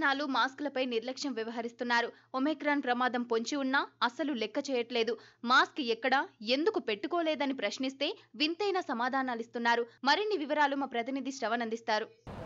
జనాలు మాస్కులపై నిర్లక్ష్యం వ్యవహరిస్తున్నారు ఒమైక్రాన్ ప్రమాదం పొంచి ఉన్నా అసలు లెక్క చేయట్లేదు మాస్క్ ఎక్కడా ఎందుకు పెట్టుకోలేదని ప్రశ్నిస్తే వింతైన సమాధానాలిస్తున్నారు మరిన్ని వివరాలు మా ప్రతినిధి శ్రవణ్ అందిస్తారు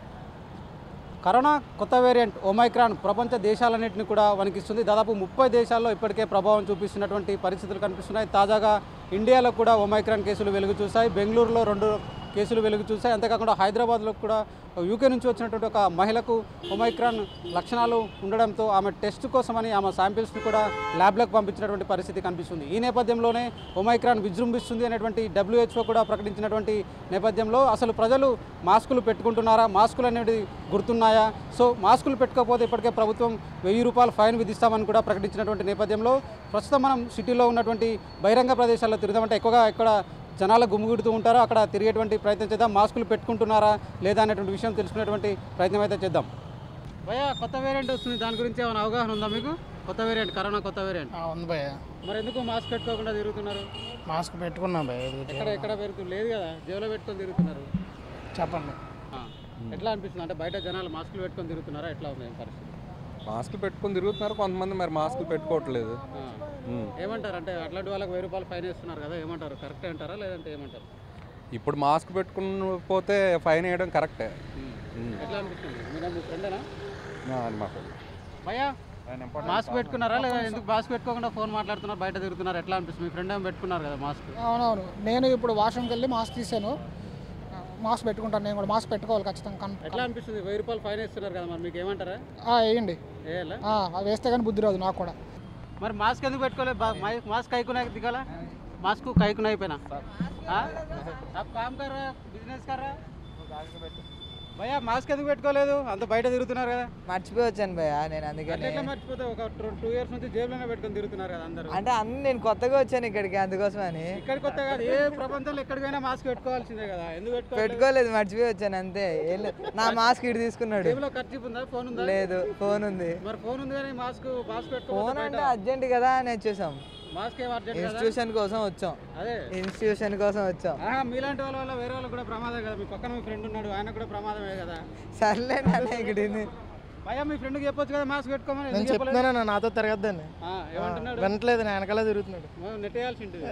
కరోనా కొత్త వేరియంట్ ఒమైక్రాన్ ప్రపంచ దేశాలన్నింటినీ కూడా వణికిస్తుంది దాదాపు ముప్పై దేశాల్లో ఇప్పటికే ప్రభావం చూపిస్తున్నటువంటి పరిస్థితులు కనిపిస్తున్నాయి తాజాగా ఇండియాలో కూడా ఒమైక్రాన్ కేసులు వెలుగు చూశాయి బెంగళూరులో రెండు కేసులు వెలుగు చూశాయి అంతేకాకుండా హైదరాబాద్లో కూడా యూకే నుంచి వచ్చినటువంటి ఒక మహిళకు ఒమైక్రాన్ లక్షణాలు ఉండడంతో ఆమె టెస్ట్ కోసమని ఆమె శాంపిల్స్ని కూడా ల్యాబ్లకు పంపించినటువంటి పరిస్థితి కనిపిస్తుంది ఈ నేపథ్యంలోనే ఒమైక్రాన్ విజృంభిస్తుంది అనేటువంటి డబ్ల్యూహెచ్ఓ కూడా ప్రకటించినటువంటి నేపథ్యంలో అసలు ప్రజలు మాస్కులు పెట్టుకుంటున్నారా మాస్కులు అనేది గుర్తున్నాయా సో మాస్కులు పెట్టుకోకపోతే ఇప్పటికే ప్రభుత్వం వెయ్యి రూపాయలు ఫైన్ విధిస్తామని కూడా ప్రకటించినటువంటి నేపథ్యంలో ప్రస్తుతం మనం సిటీలో ఉన్నటువంటి బహిరంగ ప్రదేశాల్లో తిరుగుదామంటే ఎక్కువగా ఇక్కడ జనాలు గుమ్మిగుడుతూ ఉంటారో అక్కడ తిరిగేటువంటి ప్రయత్నం చేద్దాం మాస్కులు పెట్టుకుంటున్నారా లేదా అనేటువంటి విషయం తెలుసుకునేటువంటి ప్రయత్నం అయితే చేద్దాం భయ్యా కొత్త వేరియంట్ వస్తుంది దాని గురించి ఏమైనా అవగాహన ఉందా మీకు కొత్త వేరియంట్ కరోనా కొత్త వేరియంట్ ఆ, ఉంది భయ్య మరి ఎందుకు మాస్క్ పెట్టుకోకుండా తిరుగుతున్నారు మాస్క్ పెట్టుకున్నాం భయ్య ఇది ఎక్కడ ఎక్కడ పెరుగుతుంది లేదు కదా జేబులో పెట్టుకొని తిరుగుతున్నారు చెప్పండి ఆ. ఎట్లా అనిపిస్తుంది అంటే బయట జనాలు మాస్కులు పెట్టుకొని తిరుగుతున్నారా ఎట్లా ఉంది పరిస్థితి మాస్కులు పెట్టుకొని తిరుగుతున్నారు కొంతమంది మరి మాస్కులు పెట్టుకోవట్లేదు ఆ. ఉమ్. ఏమంటారు అంటే అట్లాంటి వాళ్ళకి వెయ్యి రూపాయలు ఫైన్ వేస్తున్నారు కదా ఏమంటారు కరెక్టే అంటారా లేదంటే ఏమంటారు ఇప్పుడు మాస్క్ పెట్టుకుని పోతే ఫైన్ వేయడం కరెక్టే ఉమ్. ఎట్లా అనిపిస్తుంది మీరు మీ ఫ్రెండేనా ఆ, అది మాకు భయ్యా మాస్క్ పెట్టుకున్నారా లేదా ఎందుకు మాస్క్ పెట్టుకోకుండా ఫోన్ మాట్లాడుతున్నారు బయట తిరుగుతున్నారు ఎట్లా అనిపిస్తుంది మీ ఫ్రెండ్ ఏమో పెట్టుకున్నారు కదా మాస్క్ అవునవును నేను ఇప్పుడు వాష్రూమ్కి వెళ్ళి మాస్క్ తీసాను ఆ, మాస్క్ పెట్టుకుంటాను నేను కూడా మాస్క్ పెట్టుకోవాలి ఖచ్చితంగా కన్- ఎట్లా అనిపిస్తుంది వెయ్యి రూపాయలు ఫైన్ వేస్తున్నారు కదా మరి మీకు ఏమంటారా ఆ, వేయండి వేయాలా ఆ, అది వేస్తే కానీ బుద్ధి రాదు నాకు కూడా మరి మాస్క్ ఎందుకు పెట్టుకోలేదు బా- మై- మాస్క్ కైకున్నా దిగాలా మాస్క్ కైకున్నా అయిపోయినా हाँ? आप काम कर रहे बिजनेस कर रहे భయ్యా మాస్క్ ఎందుకు పెట్టుకోలేదు అంత బయట తిరుగుతున్నారు కదా మర్చిపోయి వచ్చాను భయ్య నేను అట్లా అందుకని ఎట్లా మర్చిపోతే ఒక టూ ఇయర్స్ నుంచి జేబులోనే పెట్టుకొని తిరుగుతున్నారు కదా అందరూ అంటే అన్ని నేను కొత్తగా వచ్చాను ఇక్కడికి అందుకోసమని ఇక్కడికి కొత్త కాదు ఏ ప్రపంచంలో ఎక్కడికైనా మాస్క్ పెట్టుకోవాల్సిందే కదా ఎందుకు పెట్టుకోవాలి పెట్టుకోలేదు మర్చిపోయి వచ్చాను అంతే ఏం లేదు. నా మాస్క్ ఇటు తీసుకున్నాడు జేబులో ఖర్చు ఉందా ఫోన్ ఉందా లేదు ఫోన్ ఉంది మరి ఫోన్ ఉంది కానీ మాస్క్ మాస్క్ ఫోన్ పెట్టుకోవాలి అంటే అర్జెంట్ కదా అని వచ్చేసాం మాస్క్ ఏం అర్జెంట్ కదా ఇన్స్టిట్యూషన్ కోసం వచ్చాం అదే ఇన్స్టిట్యూషన్ కోసం వచ్చాం ఆహా, మీలాంటి వాళ్ళ వల్ల వేరే వాళ్ళకి కూడా ప్రమాదం కదా మీ పక్కన మీ ఫ్రెండ్ ఉన్నాడు ఆయన కూడా ప్రమాదమే కదా సర్లే నాన్న ఇక్కడ ఇది. భయ్యా మీ ఫ్రెండ్కి చెప్పొచ్చు కదా మాస్క్ పెట్టుకోమని నేను ఎందుకు చెప్పలేదు? చెప్తున్నాను నాతో తిరగద్దని ఆ, ఏమంటున్నాడు వినట్లేదు నేను వెనకాల తిరుగుతున్నాడు మనం నెట్టేయాల్సి ఉంటుంది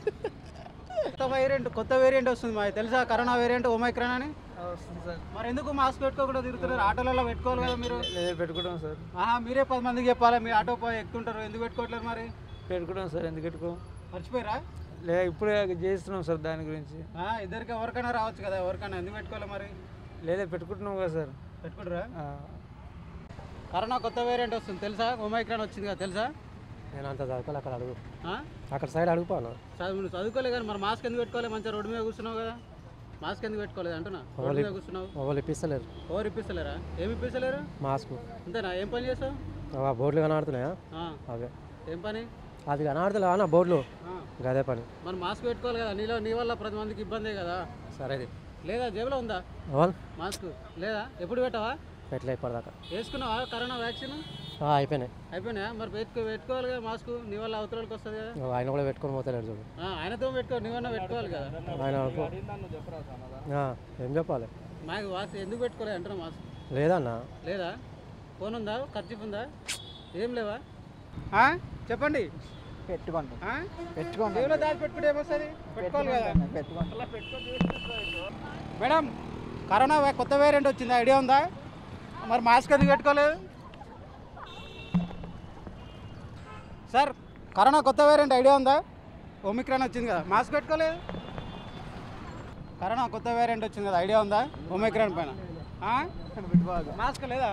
కొత్త వేరియంట్ కొత్త వేరియంట్ వస్తుంది మా తెలుసా కరోనా వేరియంట్ ఒమైక్రాన్ అని మరి ఎందుకు మాస్క్ పెట్టుకోకుండా తిరుగుతున్నారు ఆటోలలో పెట్టుకోవాలి కదా మీరు లేదు పెట్టుకుంటాం సార్ ఆహా మీరే పది మందికి చెప్పాలి మీరు ఆటో పోయి ఎక్కుతుంటారు ఎందుకు పెట్టుకోవట్లేదు మరి పెట్టుకుంటాం సార్ ఎందుకు పెట్టుకో మర్చిపోయారా లే ఇప్పుడే చేస్తున్నాం సార్ దాని గురించి ఆ, ఇద్దరికి ఎవరికైనా రావచ్చు కదా ఎవరికైనా ఎందుకు పెట్టుకోవాలి మరి లేదా పెట్టుకుంటున్నాం కదా సార్ పెట్టుకుంటారా ఆ, కరోనా కొత్త వేరియంట్ వస్తుంది తెలుసా ఒమైక్రాన్ వచ్చింది కదా తెలుసా నేను అంత చదువుకోలే అక్కడ అడుగు ఆ? అక్కడ సైడ్ అడుగుపాను చదువు నువ్వు చదువుకోలే కానీ మరి మాస్క్ ఎందుకు పెట్టుకోవాలి మంచిగా రోడ్డు మీద కూర్చున్నావు కదా మాస్క్ ఎందుకు పెట్టుకోలేదు అంటున్నా రోడ్డు మీద కూర్చున్నావు వాళ్ళు ఇప్పిస్తలేరు ఎవరు ఇప్పిస్తలేరా ఏమి ఇప్పిస్తలేరు మాస్క్ అంతేనా ఏం పని చేస్తావు ఆ బోర్డులు కనబడుతున్నాయా ఆ, అవే ఏం పని అది కనబడతలే అన్న బోర్డులు ఆ, గదే పని మరి మాస్క్ పెట్టుకోవాలి కదా నీలో నీ వల్ల ప్రతి మందికి ఇబ్బందే కదా సరేది లేదా జేబులో ఉందా వాళ్ళు మాస్క్ లేదా ఎప్పుడు పెట్టావా పెట్టలే ఇప్పటిదాకా వేసుకున్నావా కరోనా వ్యాక్సిన్ ఆ, అయిపోయినాయి అయిపోయినాయా మరి పెట్టుకో పెట్టుకోవాలి కదా మాస్క్ నీ వల్ల అవతలకి వస్తుంది కదా ఓ, ఆయన కూడా పెట్టుకొని పోతలేడు చూడు ఆ, ఆయనతో పెట్టుకో నీవన్నా పెట్టుకోవాలి కదా ఆయన అనుకో ఆ, ఏం చెప్పాలి మాకు మాస్క్ ఎందుకు పెట్టుకోలేదు అంటున్నా మాస్క్ లేదన్న లేదా ఫోన్ ఉందా ఖర్చు ఉందా ఏం లేవా చెప్పండి పెట్టుకుంటాం పెట్టుకోండి జేబులో దాచి పెట్టుకుంటే ఏమొస్తుంది పెట్టుకోవాలి కదా మేడం కరోనా వే- కొత్త వేరియంట్ వచ్చింది ఐడియా ఉందా మరి మాస్క్ ఎందుకు పెట్టుకోలేదు సార్ కరోనా కొత్త వేరియంట్ ఐడియా ఉందా ఒమిక్రాన్ వచ్చింది కదా మాస్క్ పెట్టుకోలేదు కరోనా కొత్త వేరియంట్ వచ్చింది కదా ఐడియా ఉందా ఒమిక్రాన్ పైన ఆ? మాస్క్ లేదా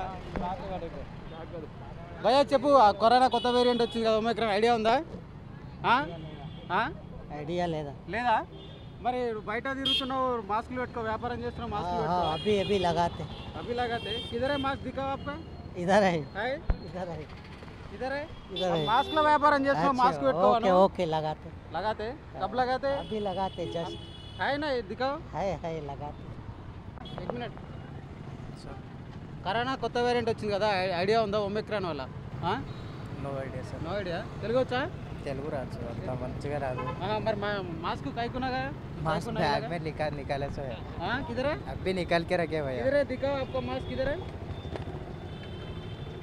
భయ చెప్పు ఆ కరోనా కొత్త వేరియంట్ వచ్చింది కదా ఒమిక్రాన్ ఐడియా ఉందా ఆ? ఆ? ఐడియా లేదా లేదా మరి బయట తిరుగుతున్నావు మాస్కులు పెట్టుకో వ్యాపారం చేస్తున్నావు మాస్కులు పెట్టుకో అభి అభి लगाते अभी लगाते किधर है मास्क दिखाओ आपका इधर है है इधर है इधर है इधर है मास्क ला व्यापाరం చేస్తున్నావు మాస్క్ పెట్టుకోవాలి ओके लगाते लगाते कब लगाते अभी लगाते जस्ट है ना ये दिखाओ है है लगाते एक मिनट కరోనా కొత్త వేరియంట్ వచ్చింది కదా ఐ- ఐడియా ఉందా ఒమిక్రాన్ వల్ల no idea sir no idea Telugu వచ్చా తెలుగు రాదు సార్ అంత మంచిగా రాదు ఆ, మరి మా మాస్క్ కాయకున్నాగా मास्क बैग में निकाल निकाले सो है हाँ किधर है अभी निकाल के रखे भैया किधर है दिखाओ आपका मास्क किधर है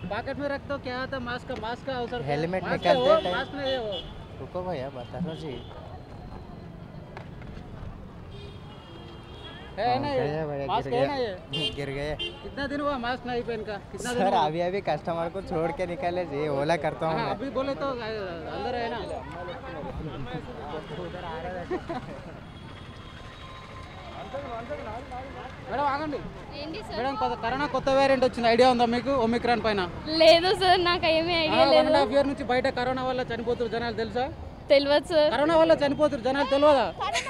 पॉकेट में रख दो क्या होता है मास्क का मास्क का अवसर हेलमेट मास्क निकालते है वो, टाइम- मास्क नहीं है वो रुको भैया बता रहा जी है ना हाँ, गया भैया, ये मास्क गिर है गया। ना ये गिर गए कितना दिन हुआ मास्क नहीं पहन का कितना दिन सर हुआ? अभी अभी कस्टमर को छोड़ के निकाले जी ओला करता हूँ हाँ, मैं अभी बोले तो अ, अंदर है ना మేడం ఆగండి ఏంటి సార్ మేడం కొత్త కరోనా కొత్త వేరియంట్ వచ్చింది ఐడియా ఉందా మీకు ఒమిక్రాన్ పైన లేదు సార్ నాకు ఏమీ ఐడియా వన్ అండ్ లేదు హాఫ్ ఇయర్ నుంచి బయట కరోనా వల్ల చనిపోతున్నారు జనాలు తెలుసా తెలియదు సార్ కరోనా వల్ల చనిపోతున్నారు జనాలు తెలియదా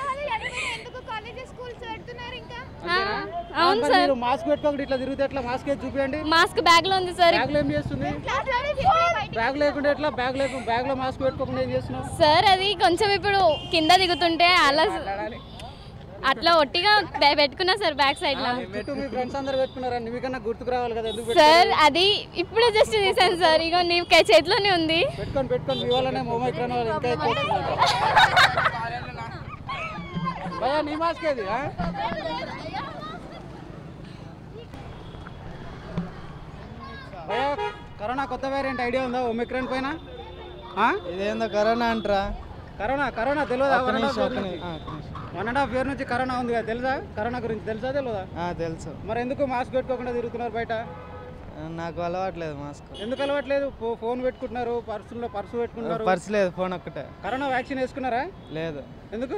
ఆ, అవును మరి సార్ మీరు మాస్క్ పెట్టుకోకుండా ఇట్లా తిరిగితే ఎట్లా మాస్క్ వేసి చూపించండి మాస్క్ బ్యాగ్ లో ఉంది సార్ బ్యాగ్ లో ఏం చేస్తుంది బ్యాగ్ లేకుండా ఎట్లా బ్యాగ్ లేకుండా బ్యాగ్ లో మాస్క్ పెట్టుకోకుండా ఏం చేస్తున్నావు సార్ అది కొంచెం ఇప్పుడు కింద దిగుతుంటే అలా అట్లా ఒట్టిగా పె- పెట్టుకున్నా సార్ బ్యాక్ సైడ్ లో చుట్టూ మీ ఫ్రెండ్స్ అందరు పెట్టుకున్నారండి మీకన్నా గుర్తుకు రావాలి కదా ఎందుకు సార్ అది ఇప్పుడే జస్ట్ తీసాను సార్ ఇగో నీ కే- చేతిలోనే ఉంది పెట్టుకొని పెట్టుకొని మీ వల్లనే ఒమైక్రాన్ వాళ్ళు ఇంకా ఎక్కువ వస్తుంది. భయ్యా నీ మాస్క్ ఏది ఆ? భయ్యా కరోనా కొత్త వేరియంట్ ఐడియా ఉందా ఒమిక్రాన్ పైన ఆ? ఇదేందో కరోనా అంటారా కరోనా కరోనా తెలియదా ఒక్క వన్ అండ్ నిమిషం, హాఫ్ ఒక్క ఇయర్ నిమిషం. నుంచి ఆ, ఒక్క నిమిషం. వన్ అండ్ హాఫ్ ఇయర్ నుంచి కరోనా ఉంది కదా తెలుసా కరోనా గురించి తెలుసా తెలియదా ఆ, తెలుసు మరి ఎందుకు మాస్క్ పెట్టుకోకుండా తిరుగుతున్నారు బయట ఆ, నాకు అలవాట్లేదు మాస్క్ ఎందుకు అలవాట్లేదు ఫో- ఫోన్ పెట్టుకుంటున్నారు పర్సులో పర్సు పెట్టుకుంటున్నారు పర్స్ లేదు ఫోన్ ఒక్కటే కరోనా వ్యాక్సిన్ వేసుకున్నారా లేదు ఎందుకు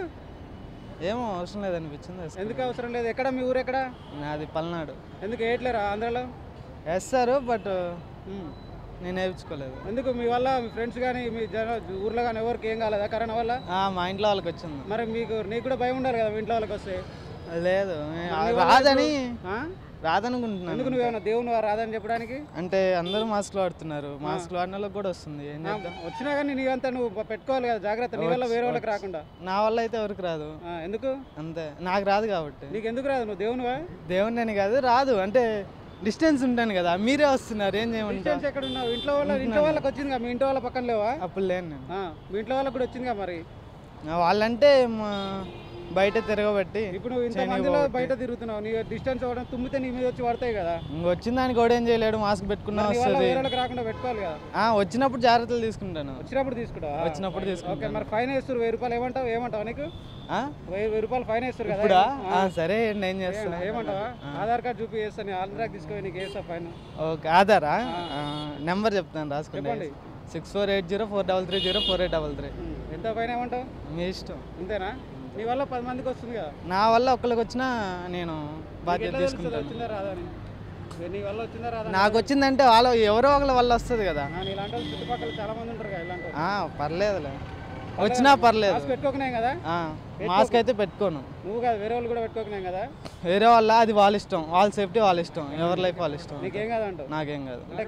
ఏమో అవసరం లేదు అనిపించింది వేసుకున్నా. ఎందుకు అవసరం లేదు ఎక్కడ మీ ఊరు ఎక్కడ నాది పల్నాడు ఎందుకు వేయట్లేరా ఆంధ్రాలో వేస్తారు బట్ ఉమ్. నేను వేయించుకోలేదు ఎందుకు మీ వల్ల మీ ఫ్రెండ్స్ కానీ మీ జన ఊర్లో కానీ ఎవరికి ఏం కాలేదా కరోనా వల్ల ఆ, మా ఇంట్లో వాళ్ళకి వచ్చింది మరి మీకు నీకు కూడా భయం ఉండాలి కదా మీ ఇంట్లో వాళ్ళకి వస్తే లేదు నే- మరి నీ వల్ల రాదని ఆ? రాదనుకుంటున్నాను ఎందుకు నువ్వేమన్నా దేవుని రాదని చెప్పడానికి అంటే అందరూ మాస్క్లు వాడుతున్నారు మాస్క్లు వాడిన వాళ్ళకి కూడా వస్తుంది ఏం ఆ, చేద్దాం వచ్చినా కానీ నీవంతా నువ్వు పెట్టుకోవాలి కదా జాగ్రత్త నీ వల్ల వేరే వాళ్ళకి రాకుండా నా వల్ల అయితే ఎవరికి రాదు ఆ, ఎందుకు అంతే నాకు రాదు కాబట్టి నీకు ఎందుకు రాదు నువ్వు దేవునివా దేవుణ్ణి అని కాదు రాదు అంటే డిస్టెన్స్ ఉంటాను కదా మీరే వస్తున్నారు ఏం చేయమంటా డిస్టెన్స్ ఎక్కడ ఉన్నావు ఇంట్లో వాళ్ళ ఇంట్లో వాళ్ళకి వచ్చింది కదా మీ ఇంట్లో వాళ్ళ పక్కన లేవా అప్పుడు లేను నేను ఆ, మీ ఇంట్లో వాళ్ళకి కూడా వచ్చింది కదా మరి ఆ, వాళ్ళంటే మా బయట తిరగబట్టి ఇప్పుడు నువ్వు ఇంత చేయని మందిలో పోగొట్టి. బయట తిరుగుతున్నావు నీ డిస్టెన్స్ అవ్వడం తుమ్మితే నీ మీద వచ్చి పడతాయి కదా ఇంక వచ్చిన దానికి కూడా ఏం చేయలేడు మాస్క్ పెట్టుకున్నా మరి నీ వల్ల వస్తుంది వేరే వాళ్ళకి రాకుండా పెట్టుకోవాలి కదా ఆ, వచ్చినప్పుడు జాగ్రత్తలు తీసుకుంటాను వచ్చినప్పుడు తీసుకుంటావా వచ్చినప్పుడు ఓకే తీసుకుంటాను మరి ఫైన్ వేస్తారు వెయ్యి రూపాయలు ఏమంటావు ఏమంటావు నీకు ఆ? వెయ్యి వెయ్యి రూపాయలు ఫైన్ వేస్తారు కదా ఇప్పుడా ఆ. ఆ, సరే ఏంటి ఏం చేస్తా ఏ- ఏమంటావా ఆధార్ కార్డ్ చూపి వేస్తాను నేను ఆంధ్రాకి తీసుకొని నీకు వేస్తా ఫైన్ ఓకే ఆధారా నెంబర్ చెప్తాను రాసుకోండి చెప్పండి. Six four eight zero four double three zero four eight double three ఎంత ఫైన్ ఏమంటావు మీ ఇష్టం అంతేనా నీ వల్ల పది మందికి వస్తుంది కదా నా వల్ల ఒక్కరికి వచ్చినా నేను నీకు బాధ్యత ఎట్లా తెలుస్తుంది తీసుకుంటాను వచ్చిందా రాదా అని నీ వల్ల వచ్చిందా రాదా అని? నాకు వచ్చిందంటే వాళ్ళ ఎవరో ఒకళ్ళ వల్ల వస్తుంది కదా ఆ, నీలాంటి వాళ్ళు చుట్టుపక్కల చాలా మంది ఉంటారు కదా ఇలాంటి వాళ్ళు. ఆ, పర్లేదులే వచ్చినా పర్లేదు మాస్క్ పెట్టుకోకనే కదా ఆ, మాస్క్ అయితే పెట్టుకోను నువ్వు కాదు వేరే వాళ్ళు కూడా పెట్టుకోకనే కదా వేరే వాళ్ళ అది వాళ్ళ ఇష్టం వాళ్ళ సేఫ్టీ వాళ్ళ ఇష్టం ఎవరి లైఫ్ వాళ్ళ ఇష్టం నీకేం కాదంటావు నాకేం కాదు అంటే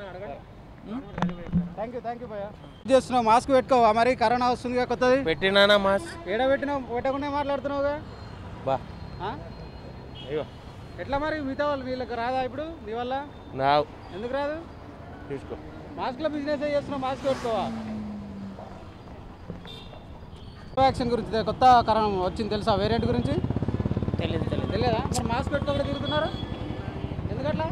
థ్యాంక్ యూ థ్యాంక్ యూ భయ్యా చేస్తున్నావు మాస్క్ పెట్టుకోవా మరి కరోనా వస్తుందిగా కొత్తది పెట్టినానా మాస్ ఏడ పెట్టినావు పెట్టకుండా మాట్లాడుతున్నావుగా బా ఆ? అయ్యో ఎట్లా మరి మిగతా వాళ్ళు వీళ్ళకి రాదా ఇప్పుడు నీ వల్ల నా ఎందుకు రాదు తీసుకో మాస్క్లో బిజినెస్ చేస్తున్నావు మాస్క్ పెట్టుకోవా వ్యాక్సిన్ గురించి తె- కొత్త కరోనా వచ్చింది తెలుసా వేరియంట్ గురించి తెలియదు తెలియదు తెలియదా మరి మాస్క్ పెట్టుకోకుండా తిరుగుతున్నారు ఎందుకట్లా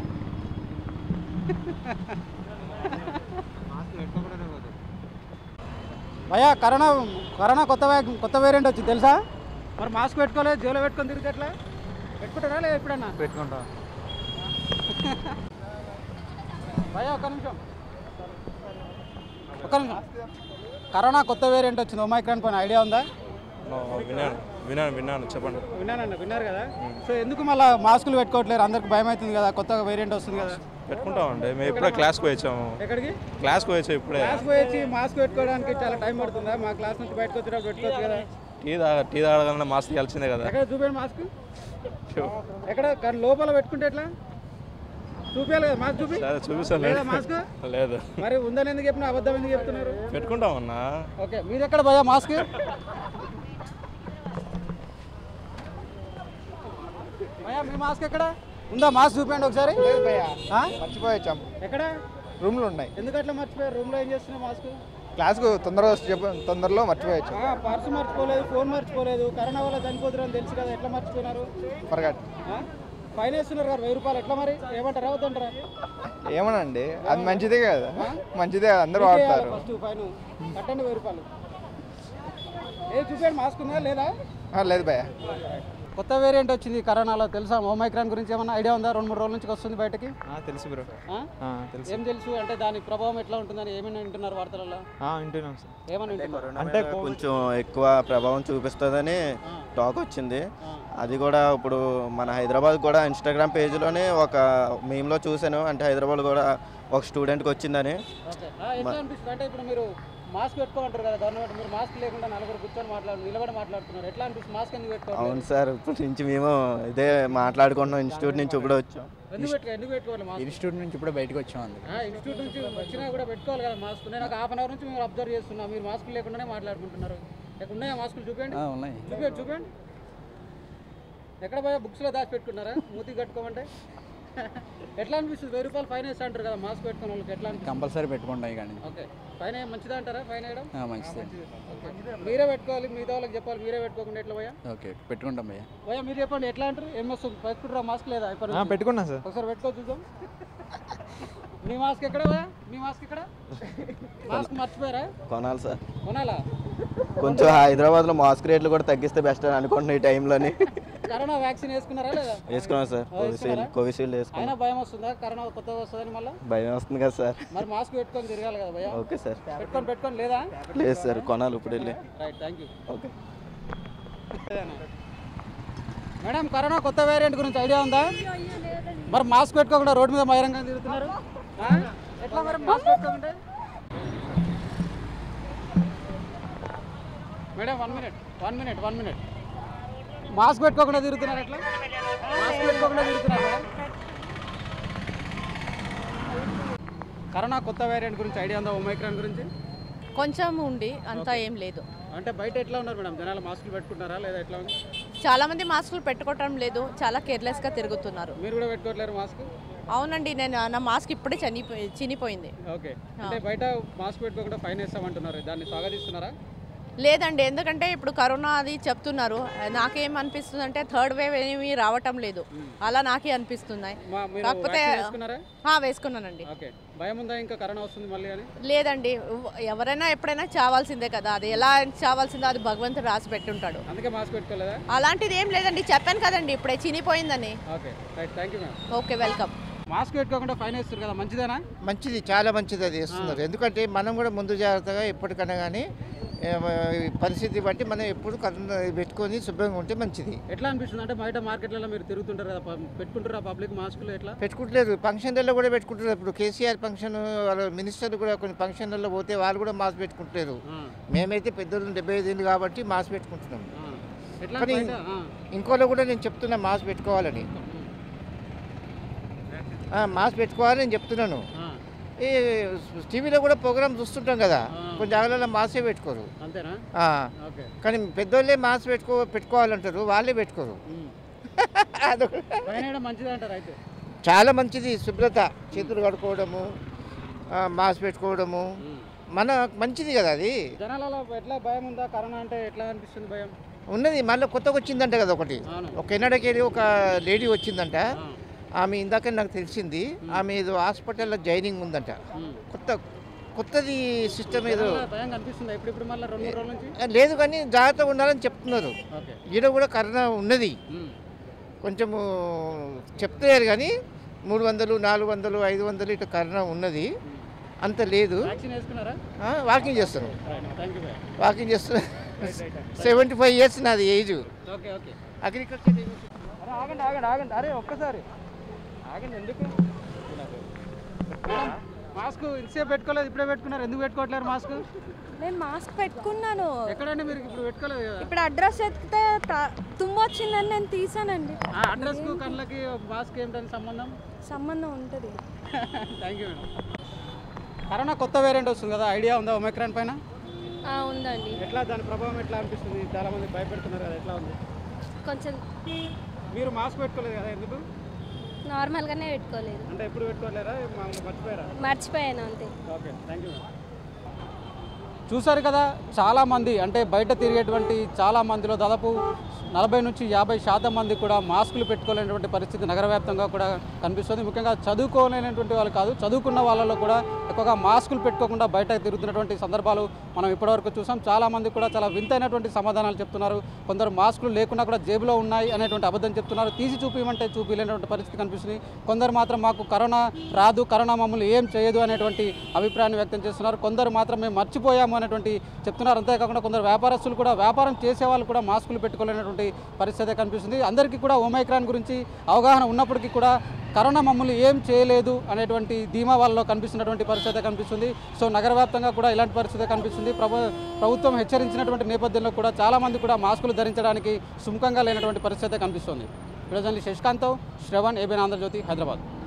భయ్యా కరోనా కరోనా కొత్త వ్యాక్ కొత్త వేరియంట్ వచ్చింది తెలుసా మరి మాస్క్ పెట్టుకోలేదు జోలో పెట్టుకొని తిరిగితే ఎట్లా పెట్టుకుంటారా లేదా ఎప్పుడన్నా పెట్టుకుంటా భయ్యా ఒక్క నిమిషం ఒక్క నిమిషం కరోనా కొత్త వేరియంట్ వచ్చింది ఒమైక్రాన్ పైన ఐడియా ఉందా విన్నాను విన్నాను విన్నాను చెప్పండి విన్నానండి విన్నారు కదా సో ఎందుకు మళ్ళీ మాస్కులు పెట్టుకోవట్లేరు అందరికి భయం అవుతుంది కదా కొత్త వేరియంట్ వస్తుంది కదా పెట్టుకుంటామండి మేము ఇప్పుడే క్లాస్కి వచ్చాము ఎక్కడికి క్లాస్కి వచ్చాము ఇప్పుడే క్లాస్ పోయి వచ్చి మాస్క్ పెట్టుకోవడానికి చాలా టైం పడుతుందా మా క్లాస్ నుంచి బయటకు వచ్చేటప్పుడు పెట్టుకోవచ్చు కదా టీ తాగ టీ తాగడానికి మాస్క్ తెలిసిందే కదా ఎక్కడ చూపించండి మాస్క్ ఎక్కడ కానీ లోపల పెట్టుకుంటే ఎట్లా చూపించాలి కదా మాస్క్ చూపి సరే చూపిస్తాను లేదా మాస్క్ లేదు మరి ఉందని ఎందుకు చెప్పిన అబద్ధం ఎందుకు చెప్తున్నారు పెట్టుకుంటామన్నా ఓకే మీరు ఎక్కడ భయ్యా మాస్క్ భయ్యా మీ మాస్క్ ఎక్కడ ఉందా మాస్క్ చూపించండి ఒకసారి ఆ? మర్చిపోయి వచ్చాం ఎక్కడ రూమ్లో ఉన్నాయి ఎందుకు అట్లా మర్చిపోయారు రూమ్లో ఏం చేస్తున్నావు మాస్క్ క్లాస్కు తొందరగా వచ్చి చెప్ప తొందరలో మర్చిపోయి వచ్చాం పర్సు మర్చిపోలేదు ఫోన్ మర్చిపోలేదు కరోనా వల్ల చనిపోతున్నారు అని తెలుసు కదా ఎట్లా మర్చిపోయినారు ఫర్గట్ ఆ? ఫైన్ వేస్తున్నారు కదా వెయ్యి రూపాయలు ఎట్లా మరి ఏమంటారా వద్దంటారా ఏమనండి అది మంచిదే కదా మంచిదే కదా, అందరూ వాడతారు ఫస్ట్ ఫైన్ కట్టండి వెయ్యి రూపాయలు ఏ చూపించండి మాస్క్ ఉందా లేదా ఆ, లేదు భయ కొత్త వేరియంట్ వచ్చింది కరోనాలో తెలుసా ఓమైక్రాన్ గురించి ఏమన్నా ఐడియా ఉందా రెండు మూడు రోజుల నుంచి వస్తుంది బయటకి తెలుసు బ్రో ఆ? తెలుసు ఏం తెలుసు అంటే దాని ప్రభావం ఎట్లా ఉంటుందని ఏమైనా వింటున్నారు వార్తలలో వింటున్నాం సార్ ఏమని వింటున్నారు అంటే కొంచెం ఎక్కువ ప్రభావం చూపిస్తుందని టాక్ వచ్చింది అది కూడా ఇప్పుడు మన హైదరాబాద్ కూడా ఇన్స్టాగ్రామ్ పేజ్లోనే ఒక మేమ్లో చూశాను అంటే హైదరాబాద్ కూడా ఒక స్టూడెంట్కి వచ్చిందని ఓకే ఆ, ఎట్లా అనిపిస్తుంది అంటే ఇప్పుడు మీరు మాస్క్ పెట్టుకోమంటారు కదా గవర్నమెంట్ మీరు మాస్క్ లేకుండా నలుగురు కూర్చొని మాట్లాడు నిలబడి మాట్లాడుతున్నారు ఎట్లా అనిపిస్తుంది మాస్క్ ఎందుకు పెట్టుకోవాలి అవును సార్ ఇప్పటి నుంచి మేము ఇదే మాట్లాడుకుంటున్నాం ఇన్స్టిట్యూట్ నుంచి ఇప్పుడు వచ్చాం ఎందుకు పెట్టుకో ఎందుకు పెట్టుకోవాలి మాస్క్ ఇన్స్టిట్యూట్ నుంచి ఇప్పుడు బయటకు వచ్చాం అందుకు ఆ, ఇన్స్టిట్యూట్ నుంచి వచ్చినా కూడా పెట్టుకోవాలి కదా మాస్క్ నేను ఒక హాఫ్ అన్ అవర్ నుంచి మీరు అబ్జర్వ్ చేస్తున్నా మీరు మాస్క్ లేకుండానే మాట్లాడుకుంటున్నారు ఇక్కడ ఉన్నాయా మాస్కులు చూపించండి ఉన్నాయి చూపించండి చూపించండి ఎక్కడ పోయా బుక్స్లో దాచి పెట్టుకున్నారా మూతి కట్టుకోమంటే ఎట్లా అనిపిస్తుంది వెయ్యి రూపాయలు ఫైన్ వేస్తా అంటారు కదా మాస్క్ పెట్టుకున్న వాళ్ళకి ఎట్లా అనిపిస్తుంది కంపల్సరీ పెట్టుకుంటాం కానీ ఓకే ఫైన్ ఏ- మంచిదా అంటారా ఫైన్ వేయడం మంచిది ఓకే. మీరే పెట్టుకోవాలి మిగతా వాళ్ళకి చెప్పాలి మీరే పెట్టుకోకుండా ఎట్లా పోయా ఓకే పెట్టుకుంటాం భయ్య పోయా మీరు చెప్పండి ఎట్లా అంటారు ఏం వస్తుంది పెట్టుకుంటారా మాస్క్ లేదా ఇప్పటి నుంచి? పెట్టుకున్నా సార్ ఒకసారి పెట్టుకో చూద్దాం మీ మాస్క్ ఎక్కడ పోయా మీ మాస్క్ ఎక్కడ మాస్క్ మర్చిపోయారా కొనాలి సార్ కొనాలా కొంచెం హైదరాబాద్లో మాస్క్ రేట్లు కూడా తగ్గిస్తే బెస్ట్ అని అనుకుంటున్నాం ఈ టైంలోని కరోనా వ్యాక్సిన్ వేసుకున్నారా లేదా వేసుకున్నాం సార్ కోవిషీల్డ్ కోవిషీల్డ్ వేసుకున్నాం అయినా భయం వస్తుందా కరోనా కొత్తగా వస్తుందని మళ్ళీ భయం వస్తుంది కదా సార్ మరి మాస్క్ పెట్టుకొని తిరగాలి కదా భయ ఓకే సార్ పెట్టుకొని పెట్టుకొని లేదా లేదు సార్ కొనాలి ఇప్పుడు వెళ్ళి right thank you okay madam corona కొత్త వేరియంట్ గురించి ఐడియా ఉందా మరి మాస్క్ పెట్టుకోకుండా రోడ్డు మీద బహిరంగంగా తిరుగుతున్నారు ఆ? ఎట్లా మరి మాస్క్ పెట్టుకోకుంటే madam one minute one minute one minute mask పెట్టుకోకుండా తిరుగుతున్నారు ఎట్లా మాస్క్ పెట్టుకోకుండా తిరుగుతున్నారు మేడం కరోనా కొత్త వేరియంట్ గురించి ఐడియా ఉందా ఒమైక్రాన్ గురించి కొంచెం ఉండి అంతా ఏం లేదు అంటే బయట ఎట్లా ఉన్నారు మేడం జనాలు మాస్కులు పెట్టుకుంటారా లేదా ఎట్లా ఉంది చాలా మంది మాస్కులు పెట్టుకోవటం లేదు చాలా కేర్లెస్గా తిరుగుతున్నారు మీరు కూడా పెట్టుకోవట్లేరు మాస్క్ అవునండి నేను నా మాస్క్ ఇప్పుడే చనిపోయి చినిపోయింది ఓకే అంటే బయట మాస్క్ పెట్టుకోకుండా ఫైన్ వేస్తామంటున్నారు దాన్ని స్వాగతిస్తున్నారా లేదండి ఎందుకంటే ఇప్పుడు కరోనా అది చెప్తున్నారు నాకేం అనిపిస్తుంది అంటే థర్డ్ వేవ్ ఏమీ రావటం లేదు అలా నాకే అనిపిస్తున్నాయి మా- మీరు కాకపోతే vaccine వేసుకున్నారా ఆ, వేసుకున్నానండి ఓకే భయం ఉందా ఇంకా కరోనా వస్తుంది మళ్ళీ అని లేదండి ఎవ- ఎవరైనా ఎప్పుడైనా చావాల్సిందే కదా అది ఎలా చావాల్సిందో అది భగవంతుడు రాసి పెట్టుంటాడు అందుకే మాస్క్ పెట్టుకోలేదా అలాంటిది ఏం లేదండి చెప్పాను కదండి ఇప్పుడే చినిపోయిందని okay right thank you ma'am okay welcome mask పెట్టుకోకుండా ఫైన్ వేస్తారు కదా మంచిదేనా మంచిది చాలా మంచిది అది ఇస్తున్నారు ఎందుకంటే మనం కూడా ముందు జాగ్రత్తగా ఎప్పటికన్నా కానీ ఏ, ఈ పరిస్థితి బట్టి మనం ఎప్పుడు కరోనా పెట్టుకొని శుభ్రంగా ఉంటే మంచిది ఎట్లా అనిపిస్తుంది అంటే బయట మార్కెట్లలో మీరు తిరుగుతుంటారు కదా ప- పెట్టుకుంటారా పబ్లిక్ మాస్కులు ఎట్లా పెట్టుకుంటలేదు ఫంక్షన్లలో కూడా పెట్టుకుంటారు ఇప్పుడు కేసీఆర్ ఫంక్షన్ వాళ్ళ మినిస్టర్లు కూడా కొన్ని ఫంక్షన్లలో పోతే వాళ్ళు కూడా మాస్క్ పెట్టుకుంటారు మేమైతే పెద్దలు డెబ్బై ఐదు ఏళ్ళు కాబట్టి మాస్క్ పెట్టుకుంటున్నాం ఎట్లా కానీ బయట? ఆ. ఇంకోలో కూడా నేను చెప్తున్నా మాస్క్ పెట్టుకోవాలని ఆ, మాస్క్ పెట్టుకోవాలని నేను చెప్తున్నాను ఈ టీవీలో కూడా ప్రోగ్రామ్ చూస్తుంటాం కదా కొన్ని జాగ్రత్తలో మాస్కే పెట్టుకోరు అంతేనా ఆ. ఓకే కానీ పెద్దోళ్ళే మాస్క్ పెట్టుకో పెట్టుకోవాలంటారు వాళ్ళే పెట్టుకోరు అదొక- ఫైన్ వేయడం మంచిదే అంటారు అయితే చాలా మంచిది శుభ్రత చేతులు కడుక్కోవడము ఆ, మాస్క్ పెట్టుకోవడము మన మంచిది కదా అది జనాలలో ఎట్లా భయం ఉందా కరోనా అంటే ఎట్లా అనిపిస్తుంది భయం ఉన్నది మళ్ళీ కొత్తగా వచ్చిందంట కదా ఒకటి ఒక కెనడాకి వెళ్ళి ఒక లేడీ వచ్చిందంట ఆమె ఇందాక నాకు తెలిసింది ఆమె ఏదో హాస్పిటల్లో జాయినింగ్ ఉందంట కొత్త కొత్తది సిస్టమ్ ఏదో జనాలలో భయం కనిపిస్తుందా ఇప్పుడు ఇప్పుడు మళ్ళీ రెండు మూడు రోజుల నుంచి లేదు కానీ జాగ్రత్తగా ఉండాలని చెప్తున్నారు ఓకే ఈడ కూడా కరోనా ఉన్నది కొంచెము చెప్తారు కానీ మూడు వందలు నాలుగు వందలు ఐదు వందలు ఇట్లా కరోనా ఉన్నది అంత లేదు వ్యాక్సిన్ వేసుకున్నారా ఆ, వాకింగ్ చేస్తున్నాం థ్యాంక్ యూ వాకింగ్ చేస్తున్నా సెవెంటీ ఫైవ్ ఇయర్స్ నాది ఏజ్ ఓకే ఓకే అగ్రికల్చర్ అరే ఆగండి ఆగండి ఆగండి అరే ఒక్కసారి ఆగండి ఎందుకు మేడం, మాస్క్ ఇంతసేపు పెట్టుకోలేదు ఇప్పుడే పెట్టుకున్నారు ఎందుకు పెట్టుకోవట్లేరు మాస్క్ నేను మాస్క్ పెట్టుకున్నాను ఎక్కడండి మీరు ఇప్పుడు పెట్టుకోలేదు కదా ఇప్పుడు అడ్రస్ ఎత్తితే త- తుమ్ము వచ్చిందని నేను తీసానండి ఆ అడ్రస్కు కళ్ళకి మాస్క్ ఏంటని సంబంధం సంబంధం ఉంటుంది థ్యాంక్ యూ మేడం కరోనా కొత్త వేరియంట్ వస్తుంది కదా ఐడియా ఉందా ఒమైక్రాన్ పైన ఉందండి ఎట్లా దాని ప్రభావం ఎట్లా అనిపిస్తుంది చాలా మంది భయపెడుతున్నారు కదా ఎట్లా ఉంది కొంచెం మీరు మాస్క్ పెట్టుకోలేదు కదా ఎందుకు నార్మల్గానే పెట్టుకోలేదు అంటే ఎప్పుడు పెట్టుకోలేరా మామూలు మర్చిపోయారా మర్చిపోయాను అంతే ఓకే థ్యాంక్ యూ చూశారు కదా చాలామంది అంటే బయట తిరిగేటువంటి చాలా మందిలో దాదాపు నలభై నుంచి యాభై శాతం మంది కూడా మాస్కులు పెట్టుకోలేనటువంటి పరిస్థితి నగర వ్యాప్తంగా కూడా కనిపిస్తుంది ముఖ్యంగా చదువుకోలేనటువంటి వాళ్ళు కాదు చదువుకున్న వాళ్ళలో కూడా ఎక్కువగా మాస్కులు పెట్టుకోకుండా బయట తిరుగుతున్నటువంటి సందర్భాలు మనం ఇప్పటివరకు చూసాం చాలా మంది కూడా చాలా వింతైనటువంటి సమాధానాలు చెప్తున్నారు కొందరు మాస్కులు లేకున్నా కూడా జేబులో ఉన్నాయి అనేటువంటి అబద్ధం చెప్తున్నారు తీసి చూపించమంటే చూపించలేనటువంటి పరిస్థితి కనిపిస్తుంది కొందరు మాత్రం మాకు కరోనా రాదు కరోనా మమ్మల్ని ఏం చేయదు అనేటువంటి అభిప్రాయాన్ని వ్యక్తం చేస్తున్నారు కొందరు మాత్రం మేము మర్చిపోయాము అనేటువంటి చెప్తున్నారు అంతేకాకుండా కొందరు వ్యాపారస్తులు కూడా వ్యాపారం చేసే వాళ్ళు కూడా మాస్కులు పెట్టుకోలేనటువంటి పరిస్థితి కనిపిస్తుంది అందరికీ కూడా ఒమైక్రాన్ గురించి అవగాహన ఉన్నప్పటికీ కూడా కరోనా మమ్మల్ని ఏం చేయలేదు అనేటువంటి ధీమా వాళ్ళలో కనిపిస్తున్నటువంటి పరిస్థితి కనిపిస్తుంది సో నగర వ్యాప్తంగా కూడా ఇలాంటి పరిస్థితి కనిపిస్తుంది ప్రభు ప్రభుత్వం హెచ్చరించినటువంటి నేపథ్యంలో కూడా చాలామంది కూడా మాస్కులు ధరించడానికి సుముఖంగా లేనటువంటి పరిస్థితి కనిపిస్తుంది ప్రజెంట్లీ శశికాంత్ శ్రవణ్ ఏబిన్ ఆంధ్రజ్యోతి హైదరాబాద్